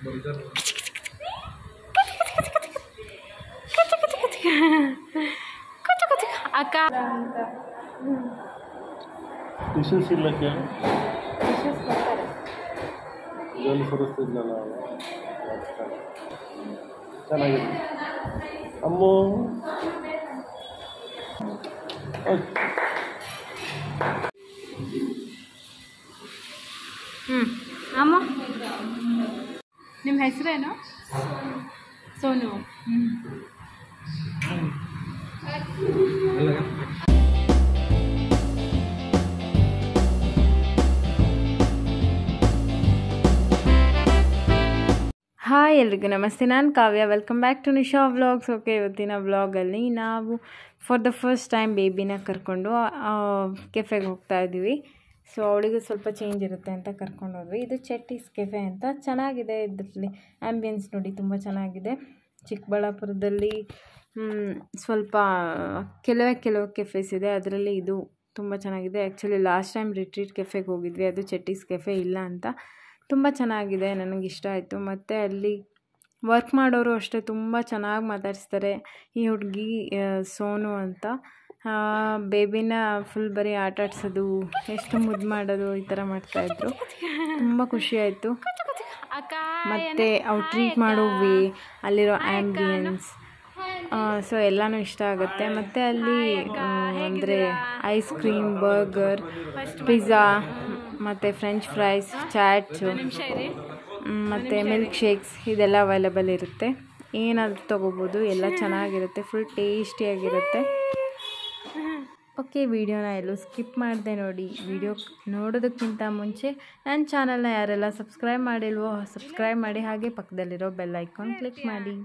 ಅಕ್ಕ ಟಿಶ್ಯೂಸ್ ಇಲ್ಲಕ್ಕೆ ಇದರಲ್ಲಿ ಸುರಿಸ್ತಿದ್ನಲ್ಲ ಚೆನ್ನಾಗಿದೆ ಅಮ್ಮು ಓಕೆ ಹ್ಞೂ ಅಮ್ಮ ನಿಮ್ಮ ಹೆಸರೇನು ಸೋನು ಹ್ಞೂ ಹಾಯ್ ಎಲ್ರಿಗೂ ನಮಸ್ತೆ ನಾನು Kavya welcome back to Nisha vlogs okay ಇವತ್ತಿನ ವ್ಲಾಗಲ್ಲಿ ನಾವು ಫಾರ್ ದ ಫಸ್ಟ್ ಟೈಮ್ ಬೇಬಿನ ಕರ್ಕೊಂಡು ಕೆಫೆಗೆ ಹೋಗ್ತಾ ಇದ್ದೀವಿ ಸೊ ಅವಳಿಗೂ ಸ್ವಲ್ಪ ಚೇಂಜ್ ಇರುತ್ತೆ ಅಂತ ಕರ್ಕೊಂಡು ಹೋದ್ವಿ ಇದು ಚೆಟ್ಟೀಸ್ ಕೆಫೆ ಅಂತ ಚೆನ್ನಾಗಿದೆ ಇದರಲ್ಲಿ ಆ್ಯಂಬಿಯನ್ಸ್ ನೋಡಿ ತುಂಬ ಚೆನ್ನಾಗಿದೆ ಚಿಕ್ಕಬಳ್ಳಾಪುರದಲ್ಲಿ ಮ್, ಸ್ವಲ್ಪ ಕೆಲವೇ ಕೆಲವು ಕೆಫೆಸ್ ಇದೆ ಅದರಲ್ಲಿ ಇದು ತುಂಬ ಚೆನ್ನಾಗಿದೆ ಆ್ಯಕ್ಚುಲಿ ಲಾಸ್ಟ್ ಟೈಮ್ ರಿಟ್ರೀಟ್ ಕೆಫೆಗೆ ಹೋಗಿದ್ವಿ ಅದು ಚೆಟ್ಟೀಸ್ ಕೆಫೆ ಇಲ್ಲ ಅಂತ ತುಂಬ ಚೆನ್ನಾಗಿದೆ ನನಗೆ ಇಷ್ಟ ಆಯಿತು ಮತ್ತು ಅಲ್ಲಿ ವರ್ಕ್ ಮಾಡೋರು ಅಷ್ಟೇ ತುಂಬ ಚೆನ್ನಾಗಿ ಮಾತಾಡಿಸ್ತಾರೆ ಈ ಹುಡುಗಿ ಸೋನು ಅಂತ ಬೇಬಿನ ಫುಲ್ ಬರೀ ಆಟ ಆಡ್ಸೋದು ಎಷ್ಟು ಮುದ್ದು ಮಾಡೋದು ಈ ಥರ ಮಾಡ್ತಾಯಿದ್ರು ತುಂಬ ಖುಷಿ ಆಯಿತು ಮತ್ತು ಅವ್ರು ಟ್ರೀಟ್ ಮಾಡೋ ವೇ ಅಲ್ಲಿರೋ ಆ್ಯಂಬಿಯನ್ಸ್ ಸೊ ಎಲ್ಲನೂ ಇಷ್ಟ ಆಗುತ್ತೆ ಮತ್ತು ಅಲ್ಲಿ ಅಂದರೆ ಐಸ್ ಕ್ರೀಮ್ ಬರ್ಗರ್ ಪಿಜ್ಜಾ ಮತ್ತು ಫ್ರೆಂಚ್ ಫ್ರೈಸ್ ಚಾಟ್ಸು ಮತ್ತು ಮಿಲ್ಕ್ ಶೇಕ್ಸ್ ಇದೆಲ್ಲ ಅವೈಲೇಬಲ್ ಇರುತ್ತೆ ಏನಾದರೂ ತೊಗೋಬೋದು ಎಲ್ಲ ಚೆನ್ನಾಗಿರುತ್ತೆ ಫುಲ್ ಟೇಸ್ಟಿಯಾಗಿರುತ್ತೆ ಓಕೆ ವಿಡಿಯೋನ ಎಲ್ಲೂ ಸ್ಕಿಪ್ ಮಾಡಿದೆ ನೋಡಿ ವಿಡಿಯೋ ನೋಡೋದಕ್ಕಿಂತ ಮುಂಚೆ ನನ್ನ ಚಾನಲ್ನ ಯಾರೆಲ್ಲ ಸಬ್ಸ್ಕ್ರೈಬ್ ಮಾಡಿಲ್ವೋ ಸಬ್ಸ್ಕ್ರೈಬ್ ಮಾಡಿ ಹಾಗೆ ಪಕ್ಕದಲ್ಲಿರೋ ಬೆಲ್ ಐಕಾನ್ ಕ್ಲಿಕ್ ಮಾಡಿ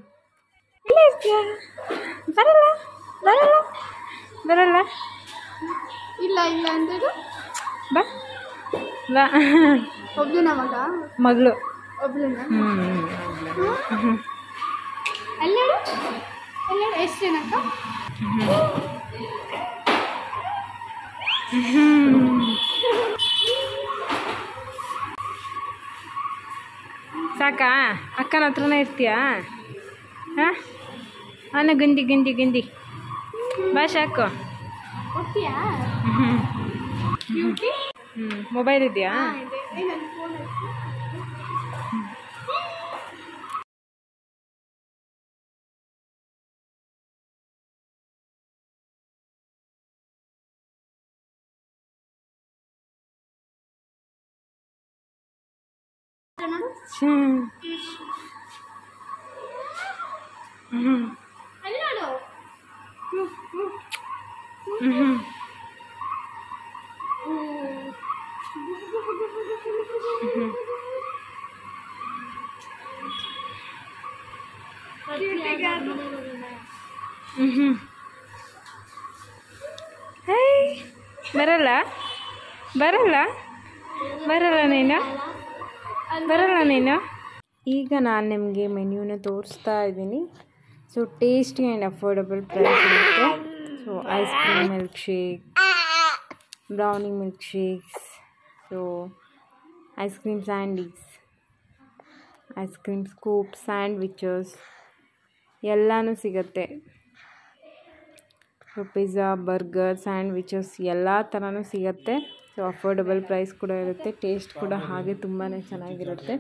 ಬರಲ್ಲ ಬರಲ್ಲ ಬರಲ್ಲ ಇಲ್ಲ ಇಲ್ಲ ಅಂದರು ಬಾ ಬಾ ಒಬ್ಳು ಮಗ ಮಗಳು ಒಬ್ಳನ್ನ ಹ್ಞೂ ಎಲ್ಲೇಳು ಎಲ್ಲೇಳು ಎಷ್ಟು ಜನಕ್ಕ ಸಾಕಾ ಅಕ್ಕನ ಹತ್ರನೇ ಇರ್ತೀಯಾ ಹಾಂ ಅವನ ಗಂದಿ ಗಂದಿ ಗಂದಿ ಬಾ ಸಾಕು ಹೋಗ್ತೀಯಾ ಹ್ಞೂ ಬ್ಯೂಟಿ ಹ್ಞೂ ಮೊಬೈಲ್ ಇದೆಯಾ ಇದೆ ಏ, ನನ್ನ ಫೋನ್ ಹ್ಞೂ ಹ್ಞೂ ಅಲ್ಲಿ ನೋಡು ಹ್ಞೂ ಹ್ಞೂ ಹೇಯ್ ಬರಲ್ಲ ಬರಲ್ಲ ಬರಲ್ಲ ನೀನು ಬರಲ್ಲ ನೀನು ಈಗ ನಾನು ನಿಮಗೆ ಮೆನ್ಯೂನ ತೋರಿಸ್ತಾ ಇದ್ದೀನಿ so tasty and affordable price ಇರುತ್ತೆ so ice cream milkshake brownie milkshakes so ice cream sundaes ice cream scoop sandwiches ಎಲ್ಲನೂ ಸಿಗುತ್ತೆ ಸೊ ಪಿಜ್ಜಾ ಬರ್ಗರ್ ಸ್ಯಾಂಡ್ವಿಚಸ್ ಎಲ್ಲ ಥರನೂ ಸಿಗುತ್ತೆ ಸೊ ಅಫೋರ್ಡಬಲ್ ಪ್ರೈಸ್ ಕೂಡ ಇರುತ್ತೆ ಟೇಸ್ಟ್ ಕೂಡ ಹಾಗೆ ತುಂಬಾ ಚೆನ್ನಾಗಿರುತ್ತೆ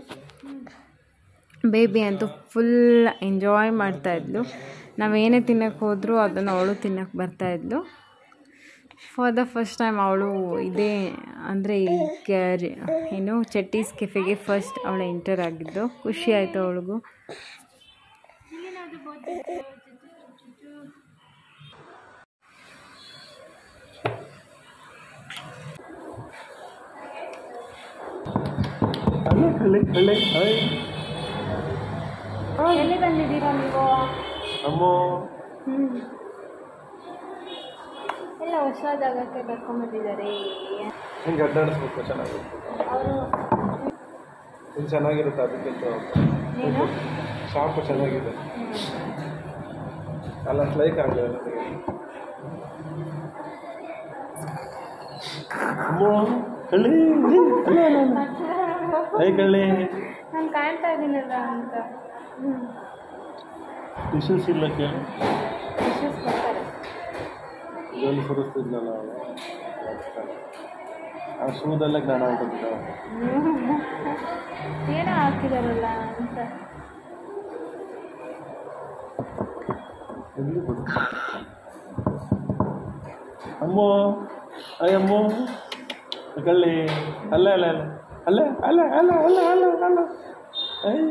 ಬೇಬಿ ಅಂತೂ ಫುಲ್ ಎಂಜಾಯ್ ಮಾಡ್ತಾಯಿದ್ಲು ನಾವೇನೇ ತಿನ್ನೋಕ್ಕೆ ಹೋದರೂ ಅದನ್ನು ಅವಳು ತಿನ್ನೋಕ್ಕೆ ಬರ್ತಾಯಿದ್ಲು ಫಾರ್ ದ ಫಸ್ಟ್ ಟೈಮ್ ಅವಳು ಇದೇ ಅಂದರೆ ಈ ಕ್ಯಾರಿ ಏನು ಚಟ್ಟೀಸ್ ಕೆಫೆಗೆ ಫಸ್ಟ್ ಅವಳು ಎಂಟರ್ ಆಗಿದ್ದು ಖುಷಿ ಆಯಿತು ಅವಳಿಗೂ ಕಳ್ಳೆ ಕಳ್ಳೆ ಕಳ್ಳೆ ಹಾಯ್ ಎಲ್ಲಿ ಬಂದಿದ್ದೀರಾ ನೀವು ಅಮ್ಮು ಎಲ್ಲ ಹೊಸ ಜಾಗಕ್ಕೆ ಕರ್ಕೊಂಬಂದಿದ್ದಾರೆ ಹಿಂಗೆ ಅಡ್ಡಾಡಿಸ್ಬೇಕು ಚೆನ್ನಾಗಿರುತ್ತೆ ಅವರು ಇದು ಚೆನ್ನಾಗಿರುತ್ತೆ ಅದಕ್ಕಿಂತ ನೀನು ಶಾಂಪು ಚೆನ್ನಾಗಿದೆ ಅಲ್ಲ ಲೈಕ್ ಆಗಲಿಲ್ಲ ನನಗೆ ಅಮ್ಮು ಕಳ್ಳಿ ಐ ಕಳ್ಳಿ ನಾನು ಕಾಣ್ತಾ ಇದ್ದೀನಲ್ಲ ಅಂತ ಹ್ಞೂ ಟಿಶ್ಯೂಸ್ ಇಲ್ಲಕ್ಕೆ ಡಿಶಸ್ ಕೊಡ್ತಾರೆ ಇದರಲ್ಲಿ ಸುರಿಸ್ತಿದ್ನಲ್ಲ ಅವಳು. ಆ ಶೂದಲ್ಲೇ ಜ್ಞಾನ ಹೊಂಟಿದ್ದ ಏನೋ ಹಾಕಿದಾರಲ್ಲ ಅಂತ ಎಲ್ಲಿ ಬಿಡು ಅಮ್ಮೋ ಅಯ್ಯಮ್ಮೋ ಕಳ್ಳಿ ಅಲ್ಲ ಅಲ್ಲ ಅಲ್ಲ ಅಲ್ಲ ಅಲ್ಲ ಅಲ್ಲ ಅಲ್ಲ ಅಲ್ಲ ಅಲ್ಲ ಅಯ್ಯ.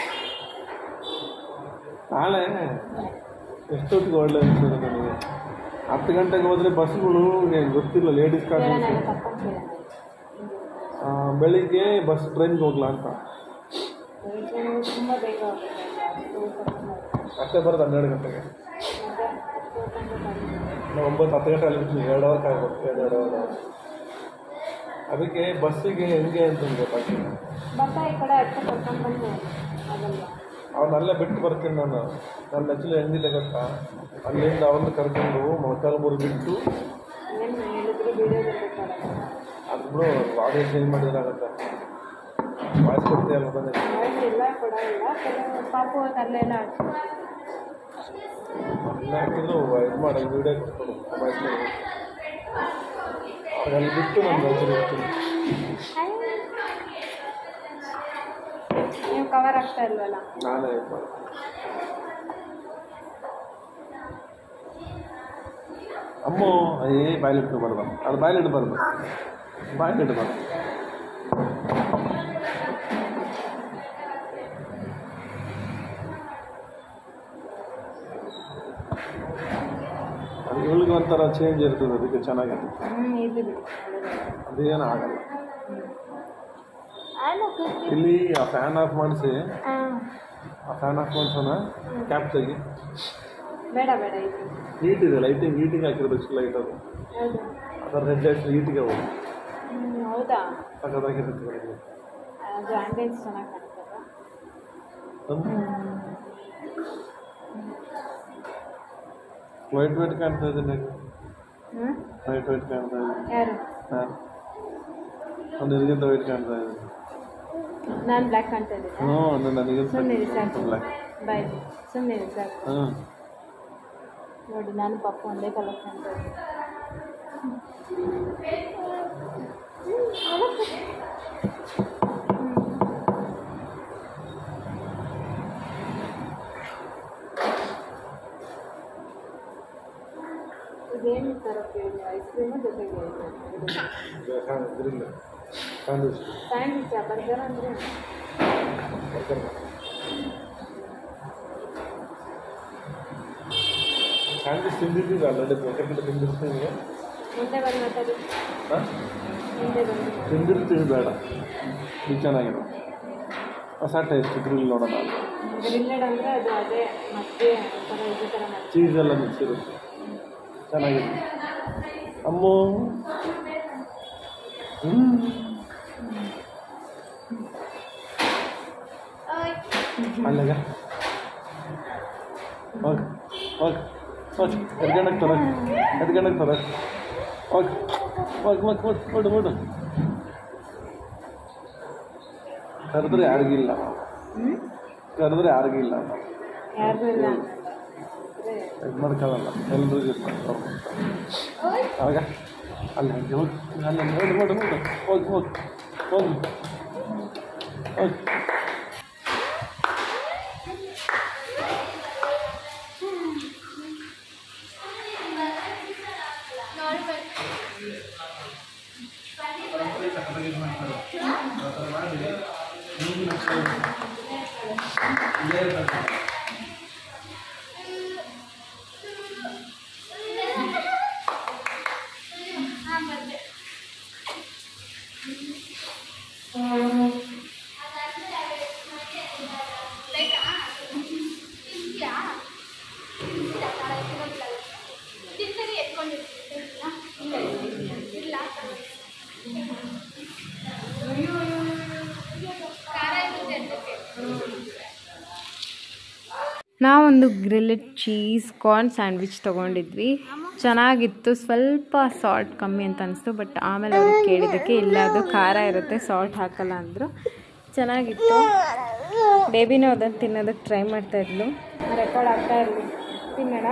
ನಾಳೆ ಎಷ್ಟೊತ್ತಿಗೆ ಒಳ್ಳೆ ಅನಿಸ್ತದೆ ನನಗೆ ಹತ್ತು ಗಂಟೆಗೆ ಹೋದರೆ ಬಸ್ಗಳು ಏನ್ ಗೊತ್ತಿಲ್ಲ ಲೇಡೀಸ್ ಕಾರ್ ಕೇಳೋಣ ತಪ್ಪಂಗೆ ಕೇಳೋಣ ಬೆಳಿಗ್ಗೆ ಬಸ್ ಟ್ರೈನ್ಗೆ ಹೋಗ್ಲಾ ಅಂತ ತುಂಬ ಬೇಗ ಹೋಗುತ್ತೆ ಅಷ್ಟೇ ಬರೋದು ಹನ್ನೆರಡು ಗಂಟೆಗೆ ನಾವು ಒಂಬತ್ತು ಹತ್ತು ಗಂಟೆ ಅಲ್ಲಿ ಬಿಡ್ತೀವಿ ಎರಡು ಅವರ್ ಕಾಯ್ಬೇಕು ಎರಡು ಎರಡು ಅವರ್ ಅದಕ್ಕೆ ಬಸ್ಸಿಗೆ ಹೆಂಗೆ ಅಂತ ಗೊತ್ತಾಗ್ತಿಲ್ಲ ಬರ್ತಾ ಈ ಕಡೆ ಹಚ್ಚ ಕರ್ಕೊಂಡು ಬಂದು ಆಗಲ್ವಾ ಅವನಲ್ಲೇ ಬಿಟ್ಟು ಬರ್ತೀನಿ ನಾನು ನನ್ನ ಆ್ಯಕ್ಚುಲಿ ಹೆಂಗಿದೆ ಗೊತ್ತಾ ಅಲ್ಲಿಂದ ಅವನ್ನ ಕರ್ಕೊಂಡು ಮೊಳಕಾಲ್ಮೂರು ಬಿಟ್ಟು ಏನು ಹೇಳಿದ್ರು ವಿಡಿಯೋ ಬರ್ಬೇಕಾದ್ರೆ ಅದು ಬಿಡು ಆಡಿಯೋ ಚೇಂಜ್ ಮಾಡಿದ್ರಾಗತ್ತೆ ವಾಯ್ಸ್ ಕೊಡ್ತೀಯಲ್ಲ ಬಂದೆ ವಾಯ್ಸ್ ಎಲ್ಲ ಕೊಡೋಲ್ಲ ಕೆಲವು ಪಾಪು ಅಲ್ಲೆಲ್ಲ ಇಲ್ಲ ಹಾಕಿದ್ರು ಇದು ಮಾಡಿ ವೀಡಿಯೋ ಕೊಟ್ಕೊಡು ವಾಯ್ಸ್ ಅಲ್ಲಿ ಬಿಟ್ಟು ನಾನು ರೈತರು ಹೋಗ್ತೀನಿ ನೀವು ಕವರ್ ಆಗ್ತಾ ಇಲ್ವಲ್ಲ ನಾನೇ ಇದು ಮಾಡ್ತೀನಿ ಅಮ್ಮೋ ಏ ಬಾಯ್ಲಿಟ್ಕೊಬಾರ್ದು ಅದು ಬಾಯ್ಲಿಡ್ಬಾರ್ದು ಬಾಯ್ಲಿಡ್ಬಾರ್ದು ಅದು ಇವಳಿಗೆ ಒಂಥರ ಚೇಂಜ್ ಇರ್ತದೆ ಅದಕ್ಕೆ ಚೆನ್ನಾಗಿದೆ ಹ್ಞೂ ಇದು ಬಿಡಿ ಅದೇನು ಆಗಲ್ಲ ಆಯ್ತು ಕೂತ್ಕೊ. ಇಲ್ಲಿ ಆ ಫ್ಯಾನ್ ಆಫ್ ಮಾಡಿಸಿ ಹಾಂ ಆ ಫ್ಯಾನ್ ಆಫ್ ಮಾಡಿಸೋಣ ಕ್ಯಾಪ್ ತೆಗಿ ಬೇಡ ಬೇಡ ಇದು ಹೀಟ್ ಇದೆ ಲೈಟಿಂಗ್ ಹೀಟಿಂಗ್ ಹಾಕಿರೋದು ಲೈಟ್ ಅದು ಹೌದು ಅದರ ರೆಡ್ ಲೈಟ್ ಹೀಟಿಗೆ ಹೋಗಿ ಹ್ಞೂ ಹೌದಾ ಸಕ್ಕದಾಗಿರುತ್ತೆ ಬೆಳಗ್ಗೆ ಅದು ಆಂಬಿಯನ್ಸ್ ಚೆನ್ನಾಗಿ ಕಾಣ್ತಲ್ಲ ವೈಟ್ ವೈಟ್ ಕಾಣ್ತಾ ಇದೆ ನನಗೆ ಹ್ಞೂ ವೈಟ್ ವೈಟ್ ಕಾಣ್ತಾ ಇದೆ ಯಾರು ಹಾಂ ಒಂದು ನಿನಗಿಂತ ವೈಟ್ ಕಾಣ್ತಾ ಇದೆ ನಾನು ಬ್ಲ್ಯಾಕ್ ಕಾಣ್ತಾ ಇದ್ದೆ ಹ್ಞೂ ಒಂದು ನನಗಿಂತ ಸುಮ್ಮನೆ ಸಾಕು ಬ್ಲ್ಯಾಕ್ ಬಾಯ್ ಸುಮ್ಮನೆ ಸಾಕು ಹ್ಞೂ ನೋಡಿ ನಾನು ಪಪ್ಪ ಒಂದೇ ಕಲರ್ ಕಾಣ್ತಾ ಇದ್ದೆ ಇದೇನು ತರಕ್ಕೆ ಐಸ್ ಕ್ರೀಮು ಜೊತೆಗೆ ಗ್ರಿಲ್ ಸ್ಯಾಂಡ್ವಿಚ್ ಸ್ಯಾಂಡ್ವಿಚ್ ಬರ್ಗರ್ ಅಂದರೆ ಸ್ಯಾಂಡ್ವಿಚ್ ತಿಂದಿದ್ದೀವಿ ಆಲ್ರೆಡಿ ಪ್ಯಾಕೆಟ್ ತಿಂದಿರ್ತೀವಿ ಮುಂದೆ ಬಂದು ಮಾತಾಡಿ ಹಾಂ ಮುಂದೆ ಬಂದು ಮಾತಾಡಿ. ತಿಂದಿರ್ತೀವಿ ಬೇಡ ಇದು ಚೆನ್ನಾಗಿದೆ ಹೊಸ ಟೇಸ್ಟ್ ಗ್ರಿಲ್ ನೋಡೋಣ ಗ್ರಿಲ್ಲೆಡ್ ಅಂದರೆ ಅದು ಅದೇ ಮತ್ತೆ ಒಂಥರ ಇದೇ ಥರ ಮಾಡ್ತೀವಿ ಚೀಸ್ ಎಲ್ಲ ಮಿಕ್ಸ್ ಇರುತ್ತೆ ಚೆನ್ನಾಗಿದೆ ಅಮ್ಮೋ ಹ್ಞೂ ಅಲ್ಲಗ ಹೋಗಿ ಹೋಗಿ ಹೋಗಿ ಎದ್ಗಣಕ್ಕೆ ತರಕ್ ಎದ್ಗಣಕ್ಕೆ ತರಕ್ ಹೋಗಿ ಹೋಗಿ ಹೋಗಿ ಹೋಗಿ ನೋಡು ನೋಡು ಕರೆದ್ರೆ ಯಾರಿಗಿಲ್ಲ ಹ್ಞೂ ಕರೆದ್ರೆ ಯಾರಿಗಿಲ್ಲ ಯಾರಿಗೂ ಇಲ್ಲ ಇದು ಮಾಡ್ಕೊಳ್ಳಲ್ಲ ಎಲ್ರಿಗೂ ಇರ್ತಾರೆ ಆಗ ಅಲ್ಲಿ ಹಂಗೆ ಹೋಗಿ ಅಲ್ಲಿ ನೋಡು ನೋಡು ನೋಡು ಹೋಗಿ ಹೋಗಿ ಹೋಗಿ ಹೋಗಿ ನಾವೊಂದು ಗ್ರಿಲ್ಲೆಡ್ ಚೀಸ್ ಕಾರ್ನ್ ಸ್ಯಾಂಡ್ವಿಚ್ ತೊಗೊಂಡಿದ್ವಿ ಚೆನ್ನಾಗಿತ್ತು ಸ್ವಲ್ಪ ಸಾಲ್ಟ್ ಕಮ್ಮಿ ಅಂತ ಅನಿಸ್ತು ಬಟ್ ಆಮೇಲೆ ಅವ್ರಿಗೆ ಕೇಳಿದ್ದಕ್ಕೆ ಇಲ್ಲ ಅದು ಖಾರ ಇರುತ್ತೆ ಸಾಲ್ಟ್ ಹಾಕಲ್ಲ ಅಂದರು ಚೆನ್ನಾಗಿತ್ತು ಬೇಬಿನೂ ಅದನ್ನು ತಿನ್ನೋದಕ್ಕೆ ಟ್ರೈ ಮಾಡ್ತಾ ಇದ್ಲು ರೆಕಾರ್ಡ್ ಆಗ್ತಾ ಇರಲಿ ತಿನ್ನೋಣ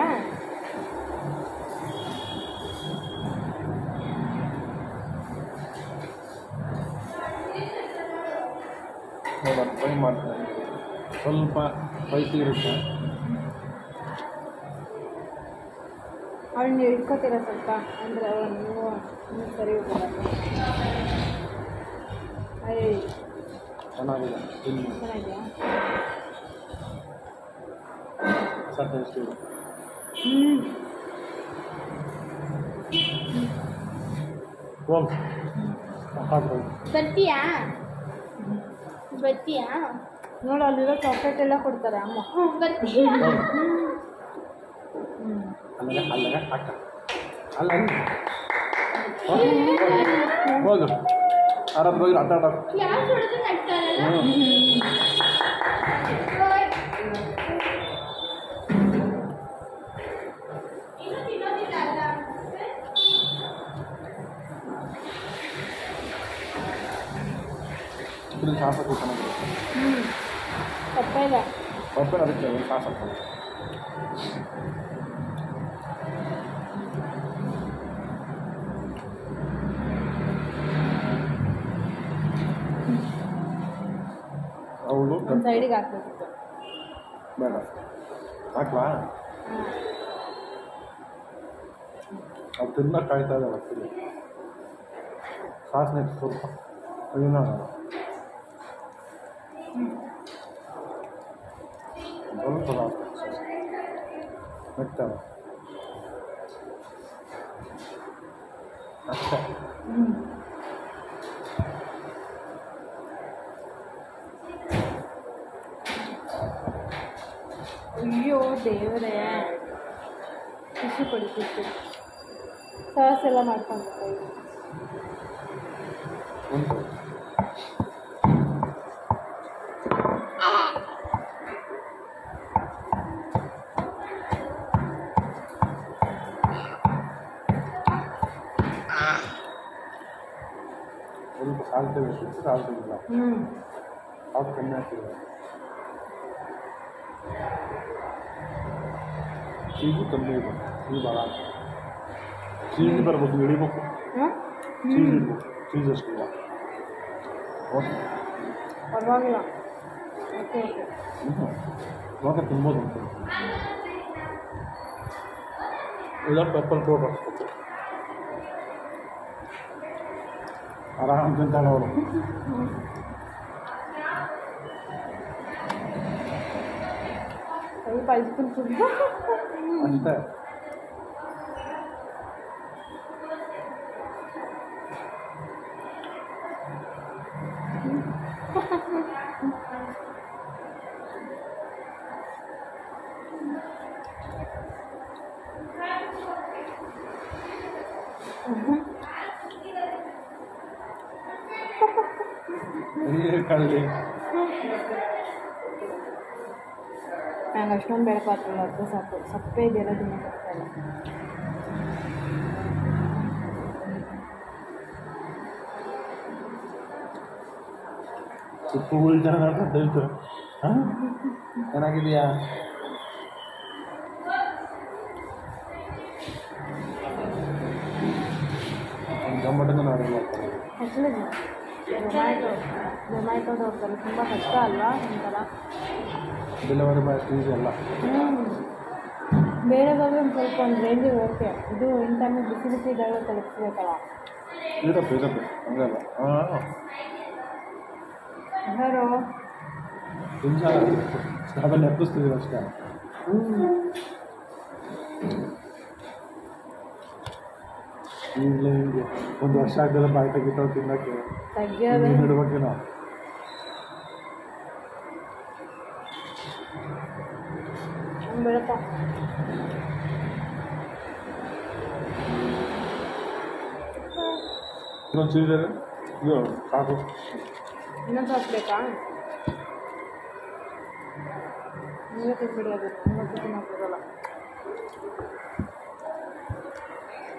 ನೋಡೋಣ ಟ್ರೈ ಮಾಡ್ತೀನಿ ಸ್ವಲ್ಪ ಸ್ಪೈಸಿ ಇರುತ್ತೆ ಅವಳು ನೀವು ಇಟ್ಕೋತೀರ ಸ್ವಲ್ಪ ಅಂದರೆ ಅವಳು ನೀವು ನೀವು ಸರಿ ಹೋಗಲ್ಲ ಅಯ್ಯ ಚೆನ್ನಾಗಿದೆ ತಿನ್ನು ಚೆನ್ನಾಗಿದೆಯಾ ಸರ್ ಟೇಸ್ಟ್ ಇದೆ ಹ್ಞೂ ಹೋಗಿ ಹಾಕ್ಬೋದು ಬರ್ತೀಯಾ ಬರ್ತೀಯಾ ನೋಡು ಅಲ್ಲಿರೋ ಚಾಕ್ಲೇಟ್ ಎಲ್ಲ ಕೊಡ್ತಾರೆ ಅಮ್ಮ ಹ್ಞೂ ಬರ್ತೀಯಾ ಅಲ್ಲಗ ಅಲ್ಲಗ ಅಕ್ಕ ಅಲ್ಲ ಹೋಗು ಆರಾಮ್ ಹೋಗಿ ಆಟ ಆಡೋ ಕ್ಲಾಸ್ ಹೊಡೆದು ನಗ್ತಾರಲ್ಲ ಇನ್ನೂ ತಿನ್ನೋದಿಲ್ಲ ಅಲ್ಲ ಇದು ಸಾಸ್ ಹಾಕಿ ಚೆನ್ನಾಗಿದೆ ಹ್ಞೂ ತಪ್ಪ ಇಲ್ಲ ಪಪ್ಪೆ ಅದಕ್ಕೆ ಒಂದು ಸಾಸ್ ಹಾಕ್ಬೋದು ಅವಳು ಒಂದು ಸೈಡಿಗೆ ಹಾಕ್ಬೇಕಿತ್ತು ಬೇಡ ಹಾಕ್ಲಾ ಅದು ತಿನ್ನ ಕಾಯ್ತಾ ಇದೆ ಆಗ್ತಿದೆ ಸಾಸ್ ನೆಕ್ಸ್ಟ್ ಸ್ವಲ್ಪ ಅದನ್ನ ಸ್ವಲ್ಪ ಮೆತ್ತ ಅಷ್ಟೇ ಅಯ್ಯೋ ದೇವರೇ ಖುಷಿ ಪಡಿ ಖುಷಿ ಸಾಸ್ ಎಲ್ಲ ಮಾಡ್ಕೊಂಡು ಉಂಟು ಸ್ವಲ್ಪ ಸಾಲ್ಟ್ ಬೇಕು ಸಾಲ್ಟ್ ಇಲ್ಲ ಹ್ಞೂ ಸಾಲ್ಟ್ ಕಮ್ಮಿ ಆಗ್ತಿದೆ ಚೀಸು ಕಮ್ಮಿ ಇದೆ ಚೀಸ್ ಭಾಳ ಚೀಸ್ ಬರ್ಬೇಕು ಇಳಿಬೇಕು ಹಾಂ ಚೀಸ್ ಇರ್ಬೇಕು ಚೀಸ್ ಅಷ್ಟಿಲ್ಲ ಓಕೆ ಪರವಾಗಿಲ್ಲ ಓಕೆ ಓಕೆ ಹ್ಞೂ ಇವಾಗ ತಿನ್ಬೋದು ಅಂತ ಇಲ್ಲ ಪೆಪ್ಪರ್ ಪೌಡರ್ ಹಾಕ್ಬೇಕು ಆರಾಮ್ ತಿಂತಾಳೆ ಅವಳು ಸ್ವಲ್ಪ ಐಸ್ ಕ್ರೀಮ್ ತುಂಬ ಅಷ್ಟೇ ಎಲ್ಲಿ ಕಳ್ಳಿ ನಂಗೆ ಅಷ್ಟೊಂದು ಬೇಡ ಪಾತ್ರ ಅರ್ಧ ಸಾಕು ಸಪ್ಪೆ ಇದೆಯಲ್ಲ ತಿನ್ನಕ್ಕೆ ಇಲ್ಲ ಉಪ್ಪು ಉಳಿತಾನೆ ದಯವಿಟ್ಟು ಹಾಂ ಚೆನ್ನಾಗಿದೆಯಾ ಒಂದು ಗಮ್ಮಟನ್ನು ನಾವೇ ಮಾಡ್ತಾರೆ ಆ್ಯಕ್ಚುಲಿ ಝೊಮ್ಯಾಟೊ ಝೊಮ್ಯಾಟೊದವ್ರದ್ದೆಲ್ಲ ತುಂಬ ಕಷ್ಟ ಅಲ್ವಾ ಒಂಥರ ಡೆಲಿವರಿ ಬಾಯ್ ಫೀಸ್ ಎಲ್ಲ ಹ್ಞೂ ಬೇರೆದಾದ್ರೆ ಒಂದು ಸ್ವಲ್ಪ ಒಂದು ರೇಂಜಿಗೆ ಓಕೆ ಇದು ಇನ್ ಟೈಮಿಗೆ ಬಿಸಿ ಬಿಸಿ ಇದ್ದಾಗ ತಲುಪಿಸ್ಬೇಕಲ್ಲ ಇರಪ್ಪ ಇರಪ್ಪ ಹಂಗಲ್ಲ ಹಾಂ ಯಾರು ನಿಮಿಷ ಅದನ್ನು ಎಪ್ಪಿಸ್ತೀವಿ ಅಷ್ಟೇ ಈಗಲೇ ಹಿಂಗೆ ಒಂದು ವರ್ಷ ಆಗದಲ್ಲ ಬಾಯಿ ತೆಗಿತಾವೆ ತಿನ್ನಕ್ಕೆ ತೆಗಿಯೋದು ನೀನು ಇಡ್ಬೇಕೇನೋ ಹಂಗೆ ಬೇಡಪ್ಪ ಇನ್ನೊಂದು ಚೀಸ್ ಇದೆ ಇದು ಸಾಕು ಇನ್ನೊಂದು ಸಾಸ್ ಬೇಕಾ ನೀವೇ ತಿನ್ಬಿಡಿ ಅದು ಇನ್ನೊಂದು ತಿನ್ನೋಕ್ಕಾಗಲ್ಲ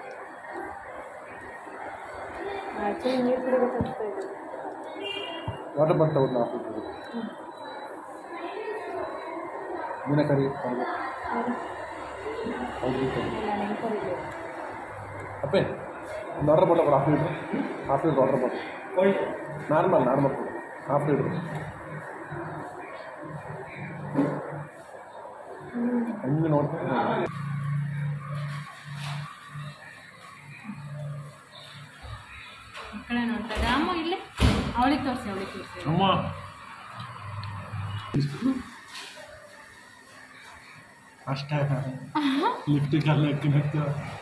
ಆ್ಯಕ್ಚುಲಿ ನೀರು ಕುಡಿಬೇಕು ಅನಿಸ್ತಾ ಇದೆ ವಾಟರ್ ಬಾಟಲ್ ತಗೊಂಡು ಆಫ್ ಇಟ್ಟು ಮೀನ ಕರಿ ಅವ್ರಿಗೆ. ಅವ್ರಿಗೆ ಕರಿ. ಅಪ್ಪೆ ಒಂದು water bottle half litre half litre water bottle normal normal half litre ಹಂಗೆ ನೋಡ್ತೀನಿ ಈ ಕಡೆ ನೋಡ್ತಾ ಅಮ್ಮ ಇಲ್ಲೇ ಅವಳಿಗೆ ತೋರಿಸಿ ಅವಳಿಗೆ ತೋರಿಸಿ ಅಮ್ಮ ಅಷ್ಟೇ ಲಿಫ್ಟಿಗೆ ಅಲ್ಲಿ ಹಾಕಿನಕ್ಕೆ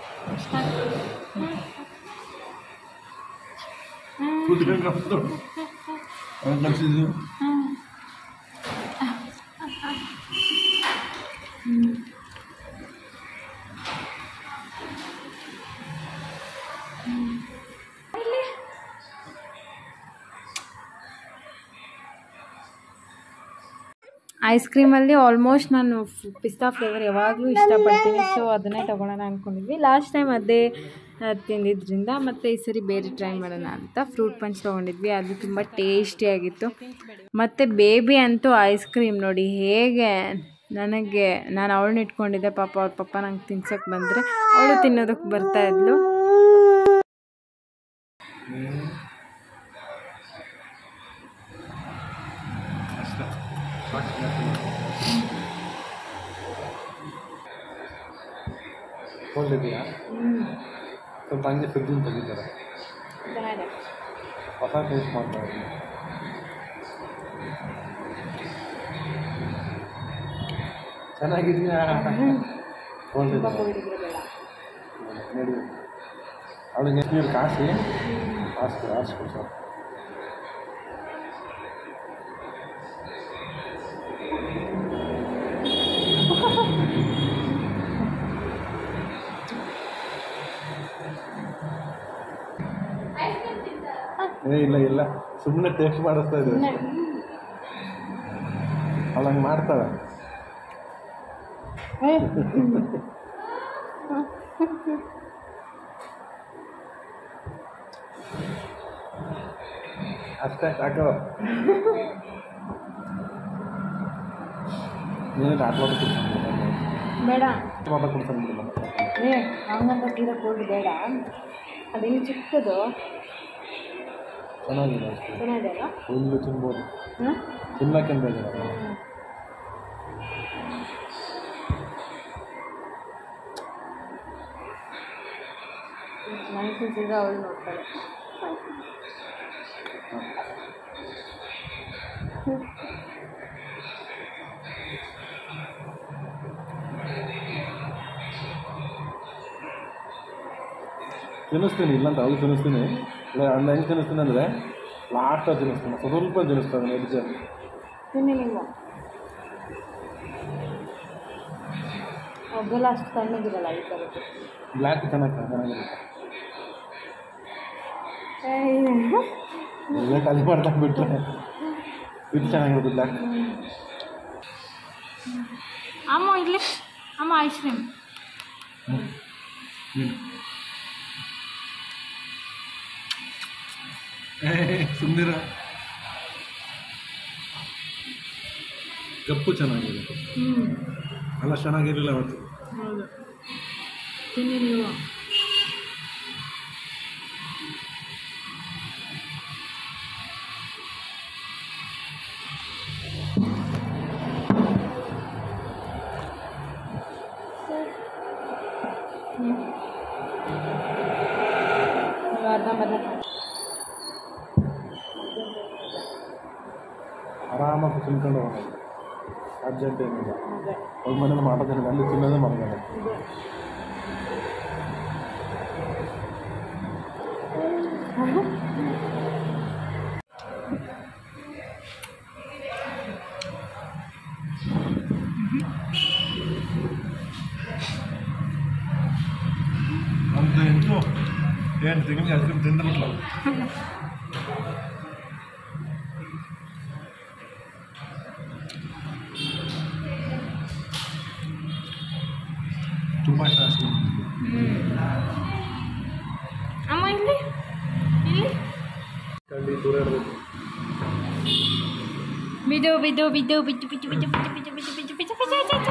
ಕುತ್ಕೊಂಡು ಅವ್ನು ಕಲಿಸಿದ್ದು ಐಸ್ ಕ್ರೀಮಲ್ಲಿ ಆಲ್ಮೋಸ್ಟ್ ನಾನು ಪಿಸ್ತಾ ಫ್ಲೇವರ್ ಯಾವಾಗಲೂ ಇಷ್ಟಪಡ್ತೀನಿ ಸೊ ಅದನ್ನೇ ತೊಗೊಳೋಣ ಅಂದ್ಕೊಂಡಿದ್ವಿ ಲಾಸ್ಟ್ ಟೈಮ್ ಅದೇ ಆ, ತಿಂದಿದ್ರಿಂದ ಮತ್ತು ಈ ಸರಿ ಬೇರೆ ಟ್ರೈ ಮಾಡೋಣ ಅಂತ ಫ್ರೂಟ್ ಪಂಚ್ ತೊಗೊಂಡಿದ್ವಿ ಅದು ತುಂಬ ಟೇಸ್ಟಿಯಾಗಿತ್ತು ಮತ್ತು ಬೇಬಿ ಅಂತೂ ಐಸ್ ಕ್ರೀಮ್ ನೋಡಿ ಹೇಗೆ ನನಗೆ ನಾನು ಅವಳನ್ನ ಇಟ್ಕೊಂಡಿದ್ದೆ ಪಾಪ ಅವ್ರ ಪಪ್ಪ ನಂಗೆ ತಿನ್ಸೋಕೆ ಬಂದರೆ ಅವಳು ತಿನ್ನೋದಕ್ಕೆ ಬರ್ತಾ ಇದ್ಲು ಅಷ್ಟೇ ಸಾಕು ಕೊಂಡಿದ್ದೀಯಾ ಸ್ವಲ್ಪ ಹಂಗೆ ಫ್ರಿಡ್ಜಿಂದ ತೆಗಿತಾರೆ ಹೊಸ ಟೇಸ್ಟ್ ಮಾಡ್ತಾ ಇದ್ದೀನಿ ಚೆನ್ನಾಗಿದೆಯಾ ಕೊಂಡಿದ್ದೀಯ ನೋಡಿ ಅವಳಿಗೆ ನೀರು ಕಾಸಿ ಹಾಸ್ಕೊ ಹಾಸ್ಕೊ ಸರ್ ಏ ಇಲ್ಲ ಇಲ್ಲ ಸುಮ್ಮನೆ ಟೇಸ್ಟ್ ಮಾಡಿಸ್ತಾ ಇದ್ದೀವಿ ಅವಳು ಹಂಗೆ ಮಾಡ್ತಾಳೆ ಅಷ್ಟೇ ಸಾಕು ನೀನು ಆಟ ಕುಡ್ಕೊಂಡು ಬೇಡ ಆಟ ಕುಡ್ಕೊಂಡು ಏ ಹಂಗಂತ ತೀರಾ ಕೋಲ್ಡ್ ಬೇಡ ಅದೇನು ಚಿಕ್ಕದು ಚೆನ್ನಾಗಿದೆ ಅಷ್ಟೇ ಚೆನ್ನಾಗಿದೆ ಅಲ್ಲ ಫುಲ್ಲು ತಿನ್ಬೋದು ಹಾಂ ತಿನ್ನಕ್ಕೆ ಬೇಜಾರ ನನಗೆ ತಿಂತಿದ್ರೆ ಅವಳು ನೋಡ್ತಾಳೆ ತಿನ್ನಿಸ್ತೀನಿ ಇಲ್ಲಂತ ಅವಳು ತಿನ್ನಿಸ್ತೀನಿ ಇಲ್ಲ ಅಣ್ಣ ಹೆಂಗೆ ತಿನ್ನಿಸ್ತೀನಿ ಅಂದರೆ ಲಾಸ್ಟಾಗಿ ತಿನ್ನಿಸ್ತೀನಿ ಸ್ವಲ್ಪ ತಿನ್ನಿಸ್ತಾನೆ ಎಡ್ಜ ತಿನ್ನಿ ನೀವು ಒಬ್ಬೆಲ್ಲ ಅಷ್ಟು ತಣ್ಣಗಿರಲ್ಲ ಈ ಥರದ್ದು ಬ್ಲ್ಯಾಕ್ ಚೆನ್ನಾಗಿ ಚೆನ್ನಾಗಿರುತ್ತೆ ಇಲ್ಲೇ ಖಾಲಿ ಮಾಡ್ತಾ ಬಿಟ್ರೆ ಇದು ಚೆನ್ನಾಗಿರುತ್ತೆ ಬ್ಲ್ಯಾಕ್ ಅಮ್ಮ ಇಲ್ಲಿ ಅಮ್ಮ ಐಸ್ ಕ್ರೀಮ್ ಸುಂದಿರ ಕಪ್ಪು ಚೆನ್ನಾಗಿದೆ ಹ್ಞೂ ಅಲ್ಲ ಚೆನ್ನಾಗಿರಲಿಲ್ಲ ಅವತ್ತು ಹೌದು ತಿನ್ನಿ ನೀವು ನೀವು ಅರ್ಧಂಬರ್ಧ ಆರಾಮಾಗಿ ತಿನ್ಕೊಂಡು ಹೋಗೋದು ಅರ್ಜೆಂಟ್ ಏನಿಲ್ಲ ಅದೇ ಅವ್ರ ಮನೇಲಿ ಮಾಡೋದೇನಿಲ್ಲ ಅಲ್ಲಿ ತಿನ್ನೋದೇ ಮಾಡೋದು ಇದು ಅಂತ ಎಂಟು ಏನು ತಿಂಗಳಿಗೆ ಐಸ್ ಕ್ರೀಮ್ ತಿಂದಿರಲ್ಲ ತುಂಬ ಇಷ್ಟ ಐಸ್ ಕ್ರೀಮ್ ಅಮ್ಮ ಇಲ್ಲಿ ಇಲ್ಲಿ ಕಳ್ಳಿ ದೂರ ಇರಬೇಕು ಬಿದು ಬಿದು ಬಿದು ಬಿದ್ದು ಬಿದ್ದು ಬಿದ್ದು ಬಿದ್ದು ಬಿದ್ದು ಬಿದ್ದು ಬಿದ್ದು ಬಿದ್ದು ಬಿದ್ದು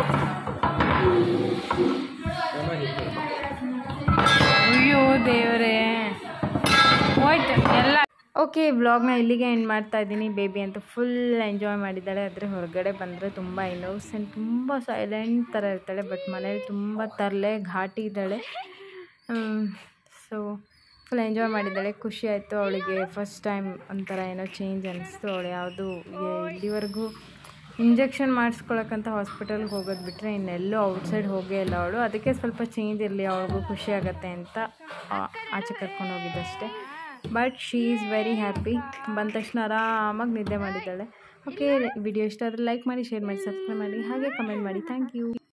ಅಯ್ಯೋ ದೇವರೇ ಹೋಯ್ತು ಎಲ್ಲ ಓಕೆ ವ್ಲಾಗ್ನ ಇಲ್ಲಿಗೆ ಎಂಡ್ ಮಾಡ್ತಾ ಇದ್ದೀನಿ ಬೇಬಿ ಅಂತೂ ಫುಲ್ ಎಂಜಾಯ್ ಮಾಡಿದ್ದಾಳೆ ಆದರೆ ಹೊರಗಡೆ ಬಂದರೆ ತುಂಬ ಇನ್ನೋಸೆಂಟ್ ತುಂಬ ಸೈಲೆಂಟ್ ಥರ ಇರ್ತಾಳೆ ಬಟ್ ಮನೇಲಿ ತುಂಬ ತರಲೆ ಘಾಟಿ ಇದ್ದಾಳೆ ಸೊ ಫುಲ್ ಎಂಜಾಯ್ ಮಾಡಿದ್ದಾಳೆ ಖುಷಿ ಆಯಿತು ಅವಳಿಗೆ ಫಸ್ಟ್ ಟೈಮ್ ಒಂಥರ ಏನೋ ಚೇಂಜ್ ಅನ್ನಿಸ್ತು ಅವಳು ಯಾವುದು ಇಲ್ಲಿವರೆಗೂ ಇಂಜೆಕ್ಷನ್ ಮಾಡಿಸ್ಕೊಳಕ್ಕಂತ ಹಾಸ್ಪಿಟಲ್ಗೆ ಹೋಗೋದು ಬಿಟ್ಟರೆ ಇನ್ನೆಲ್ಲೂ ಔಟ್ಸೈಡ್ ಹೋಗೇ ಇಲ್ಲ ಅವಳು ಅದಕ್ಕೆ ಸ್ವಲ್ಪ ಚೇಂಜ್ ಇರಲಿ ಅವಳಿಗೂ ಖುಷಿ ಆಗುತ್ತೆ ಅಂತ ಆ, ಆಚೆ ಕರ್ಕೊಂಡು ಹೋಗಿದ್ದಷ್ಟೇ but she is very happy ಬಂದ ತಕ್ಷಣ ಆರಾಮಾಗಿ ನಿದ್ದೆ ಮಾಡಿದ್ದಾಳೆ ಓಕೆ ವಿಡಿಯೋ ಇಷ್ಟ ಆದರೆ ಲೈಕ್ ಮಾಡಿ ಶೇರ್ ಮಾಡಿ ಸಬ್ಸ್ಕ್ರೈಬ್ ಮಾಡಿ ಹಾಗೆ ಕಮೆಂಟ್ ಮಾಡಿ ಥ್ಯಾಂಕ್ ಯು